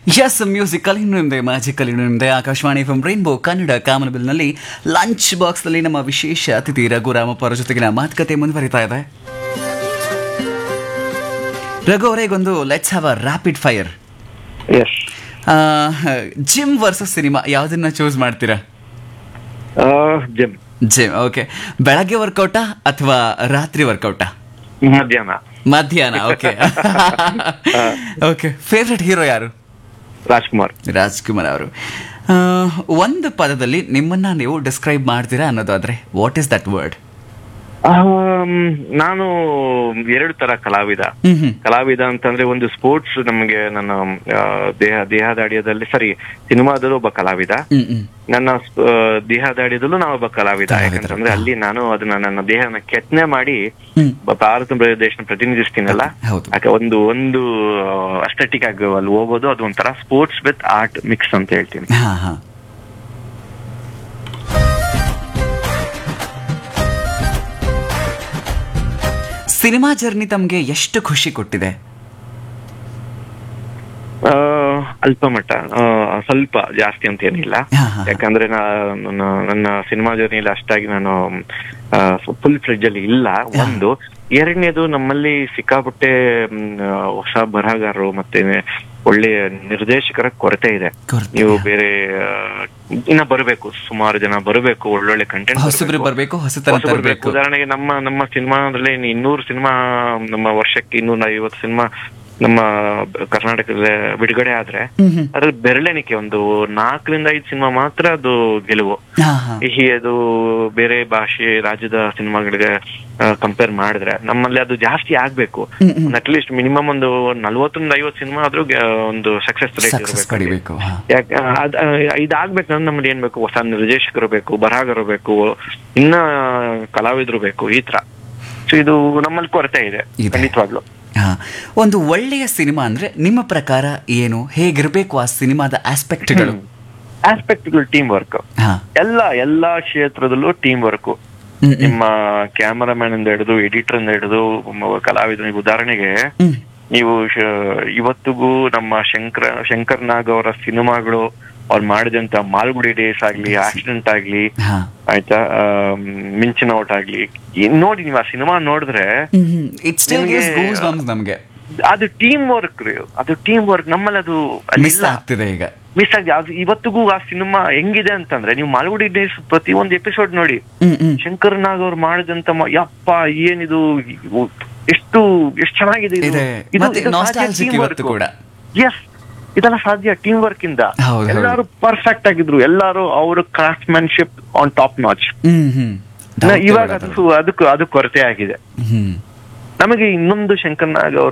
S musical ಇನ್ನೂ ನಿಮ್ಮದೆ magical ಇನ್ನೂ ನಿಮ್ಮದೆ ಆಕಾಶವಾಣಿ ಎಫ್ ರೈನ್ಬೋ ಕನ್ನಡ ಕಾಮನಬಿಲ್ನಲ್ಲಿ ಲಂಚ್ ಬಾಕ್ಸ್ನಲ್ಲಿ ನಮ್ಮ ವಿಶೇಷ ಅತಿಥಿ ರಘು ರಾಮಪ್ಪ ಅವರ ಜೊತೆಗಿನ ಮಾತುಕತೆ ಮುಂದುವರಿತಾ ಇದೆ ರಘು ಅವರಿಗೊಂದು let's have a rapid fire ಎಸ್ ಜಿಮ್ ವರ್ಸಸ್ ಸಿನಿಮಾ ಯಾವುದನ್ನ ಚೂಸ್ ಮಾಡ್ತೀರಾ ಜಿಮ್ ಜಿಮ್ ಓಕೆ ಬೆಳಗ್ಗೆ ವರ್ಕೌಟಾ ಅಥವಾ ರಾತ್ರಿ ವರ್ಕೌಟಾ ಮಧ್ಯಾಹ್ನ ಮಧ್ಯಾಹ್ನ ಓಕೆ ಓಕೆ ಫೇವ್ರೆಟ್ ಹೀರೋ ಯಾರು ರಾಜ್ಕುಮಾರ್ ರಾಜ್ಕುಮಾರ್ ಅವರು ಆ, ಒಂದು ಪದದಲ್ಲಿ ನಿಮ್ಮನ್ನ ನೀವು ಡಿಸ್ಕ್ರೈಬ್ ಮಾಡ್ತೀರಾ ಅನ್ನೋದಾದ್ರೆ what is that word um, ನಾನು ಎರಡು ತರ ಕಲಾವಿದ ಹ್ಮ್ ಹ್ಮ್ ಕಲಾವಿದ ಅಂತಂದ್ರೆ ಒಂದು ಸ್ಪೋರ್ಟ್ಸ್ ನಮಗೆ ನನ್ನ ಆ, ದೇಹ ದೇಹದಾಡಿಯದಲ್ಲಿ ಸರಿ ಸಿನಿಮಾದಲ್ಲೂ ಒಬ್ಬ ಕಲಾವಿದ ಹ್ಮ್ ಹ್ಮ್ ನನ್ನ ಆ, ದೇಹದಾಡಿಯದಲ್ಲೂ ನಾನು ಒಬ್ಬ ಕಲಾವಿದ ಕಲಾವಿದ. ಯಾಕಂತಂದ್ರೆ ಅಲ್ಲಿ ನಾನು ಅದನ್ನ ನನ್ನ ದೇಹನ ಕೆತ್ತನೆ ಮಾಡಿ ಹ್ಮ್ ಬ- ಭಾರತ ದೇಶನ ಪ್ರತಿನಿಧಿಸ್ತೀನಲ್ಲ ಹೌದು ಯಾಕೆ ಒಂದು ಒಂದು ಅಸ್ಥೆಟಿಕ್ ಆಗಿ ಅಲ್ಲಿ ಹೋಗೋದು ಅದು ಒಂಥರ ಸ್ಪೋರ್ಟ್ಸ್ ವಿತ್ ಆರ್ಟ್ ಮಿಕ್ಸ್ ಅಂತ ಹೇಳ್ತೀನಿ ಹಾ ಹಾ ಸಿನಿಮಾ ಜರ್ನಿ ತಮಗೆ ಎಷ್ಟು ಖುಷಿ ಕೊಟ್ಟಿದೆ ಆ, ಅಲ್ಪ ಮಟ್ಟ ಆ, ಸ್ವಲ್ಪ ಜಾಸ್ತಿ ಅಂತ ಏನಿಲ್ಲ ಹಾ, ಹಾ. ಯಾಕಂದ್ರೆ ನಾ- ನನ್ನ ನನ್ನ ಸಿನಿಮಾ ಜರ್ನಿಯಲ್ಲಿ ಅಷ್ಟಾಗಿ ನಾನು ಫುಲ್ ಫ್ರಿಡ್ಜ್ ಅಲ್ಲಿ ಇಲ್ಲ ಒಂದು ಎರಡನೇದು ನಮ್ಮಲ್ಲಿ ಸಿಕ್ಕಾಪಟ್ಟೆ ಮ್, ಆ, ಹೊಸ ಬರಹಗಾರರು ಮತ್ತೆ ಒಳ್ಳೆಯ ನಿರ್ದೇಶಕರ ಕೊರತೆ ಇದೆ ಕೊರತೆ, ನೀವು ಹಾ. ಬೇರೆ ಆ, ಇನ್ನ ಬರಬೇಕು ಸುಮಾರು ಜನ ಬರಬೇಕು ಒಳ್ಳೊಳ್ಳೆ ಕಂಟೆಂಟ್ ಹೊಸಬ್ರು ಬರಬೇಕು ಹೊಸತನ ಹೊಸ ಬರ್ಬೇಕು. ತರಬೇಕು ಉದಾಹರಣೆಗೆ ನಮ್ಮ ನಮ್ಮ ಸಿನಿಮಾದಲ್ಲಿ ಇನ್ನೂರು ಸಿನಿಮಾ ನಮ್ಮ ವರ್ಷಕ್ಕೆ ಇನ್ನೂರ ಐವತ್ತು ಸಿನಿಮಾ ನಮ್ಮ ಕರ್ನಾಟಕದ ಬಿಡುಗಡೆ ಆದ್ರೆ ಹ್ಮ್ ಹ್ಮ್ ಅದ್ರಲ್ಲಿ ಬೆರಳೆಣಿಕೆ ಒಂದು ನಾಲ್ಕರಿಂದ ಐದು ಸಿನಿಮಾ ಮಾತ್ರ ಅದು ಗೆಲುವು ಹಾ ಹಾ ಈ ಅದು ಬೇರೆ ಭಾಷೆ ರಾಜ್ಯದ ಸಿನಿಮಾಗಳಿಗೆ ಕಂಪೇರ್ ಮಾಡಿದ್ರೆ ನಮ್ಮಲ್ಲಿ ಅದು ಜಾಸ್ತಿ ಆಗ್ಬೇಕು ಹ್ಮ್ ಹ್ಮ್ ಅಟ್ಲೀಸ್ಟ್ ಮಿನಿಮಮ್ ಒಂದು ನಲ್ವತ್ತರಿಂದ ಐವತ್ತು ಸಿನಿಮಾ ಆದ್ರೂ ಗೆ- ಒಂದು ಸಕ್ಸಸ್ ರೇಟ್ ಸಕ್ಸಸ್ ಇರಬೇಕು ಪಡಿಬೇಕು ಹಾ ಯಾಕೆ ಅದ್ ಇದಾಗ್ಬೇಕಂದ್ರೆ ನಮ್ಮಲ್ಲಿ ಏನ್ ಬೇಕು ಹೊಸ ನಿರ್ದೇಶಕರು ಬೇಕು ಬರಹಗಾರರು ಬೇಕು ಇನ್ನ ಕಲಾವಿದರು ಬೇಕು ಈ ತರ ಸೊ ಇದು ನಮ್ಮಲ್ಲಿ ಕೊರತೆ ಇದೆ ಇದೆ. ಖಂಡಿತವಾಗ್ಲು ಹಾ ಒಂದು ಒಳ್ಳೆಯ ಸಿನಿಮಾ ಅಂದ್ರೆ ನಿಮ್ಮ ಪ್ರಕಾರ ಏನು ಹೇಗಿರ್ಬೇಕು ಆ ಸಿನಿಮಾದ ಆಸ್ಪೆಕ್ಟ್ಗಳು ಆಸ್ಪೆಕ್ಟ್ಗಳು ಟೀಮ್ ವರ್ಕ್ ಹಾ ಎಲ್ಲ ಎಲ್ಲಾ ಕ್ಷೇತ್ರದಲ್ಲೂ ಟೀಮ್ ವರ್ಕ್ ಹ್ಮ್ ಹ್ಮ್ ನಿಮ್ಮ ಕ್ಯಾಮರಾಮನ್ ಇಂದ ಹಿಡಿದು ಎಡಿಟರ್ ಇಂದ ಹಿಡಿದು ಮ- ಕಲಾವಿದರು ಈಗ ಉದಾಹರಣೆಗೆ ಹ್ಮ್ ನೀವು ಶ- ಇವತ್ತಿಗೂ ನಮ್ಮ ಶಂಕರ ಶಂಕರ್ ನಾಗ್ ಅವರ ಸಿನಿಮಾಗಳು ಅವ್ರು ಮಾಡಿದಂತ ಮಾಲ್ಗುಡಿ ಡೇಸ್ ಆಗ್ಲಿ ಆಕ್ಸಿಡೆಂಟ್ ಆಗ್ಲಿ ಹಾ ಆಯ್ತಾ ಆಮ್, ಮಿಂಚಿನ ಓಟ್ ಆಗ್ಲಿ ಏನ್ ನೋಡಿ ನೀವು ಆ ಸಿನಿಮಾ ನೋಡಿದ್ರೆ ಇಟ್ ಸ್ಟಿಲ್ ನಿಮ್ಗೆ- ಗಿವ್ಸ್ ಗೂಸ್ ಬಂಪ್ಸ್ ನಮಗೆ ಅದು ಟೀಮ್ ವರ್ಕ್ ರೀ ಅದು ಟೀಮ್ ವರ್ಕ್ ನಮ್ಮಲ್ಲಿ ಅದು ಅಲ್ಲಿ ಮಿಸ್ ಇಲ್ಲ ಆಗ್ತಿದೆ ಈಗ ಮಿಸ್ ಆಗಿ ಅದು ಇವತ್ತಿಗೂ ಆ ಸಿನಿಮಾ ಹೆಂಗಿದೆ ಅಂತಂದ್ರೆ ನೀವು ಮಾಲ್ಗುಡಿ ಡೇಸ್ ಪ್ರತಿ ಒಂದು ಎಪಿಸೋಡ್ ನೋಡಿ ಹ್ಮ್ ಹ್ಮ್ ಶಂಕರ್ ನಾಗ್ ಅವ್ರು ಮಾಡಿದಂತ ಮ- ಯಪ್ಪ ಏನಿದು ಇವು ಎಷ್ಟು ಎಷ್ಟು ಚೆನ್ನಾಗಿದೆ ಇದು. ಇದೆ. ಇದು- ಮತ್ತೆ ಇದು ಸಾಧ್ಯ nostalgic team ಇವತ್ತು work. ಕೂಡ. Yes. ಇದೆಲ್ಲ ಸಾಧ್ಯ ಟೀಮ್ ವರ್ಕ್ ಇಂದ ಹೌದು, ಹೌದು. ಎಲ್ಲಾರು ಪರ್ಫೆಕ್ಟ್ ಆಗಿದ್ರು ಎಲ್ಲಾರು ಅವ್ರ craftsmanship on top notch hmm hmm ಇವಾಗ ಅದು ಅದಕ್ಕೂ ಅದು ಕೊರತೆ ಆಗಿದೆ ಹ್ಮ್ ನಮಗೆ ಇನ್ನೊಂದು ಶಂಕರ್ ನಾಗ್ ಅವ್ರ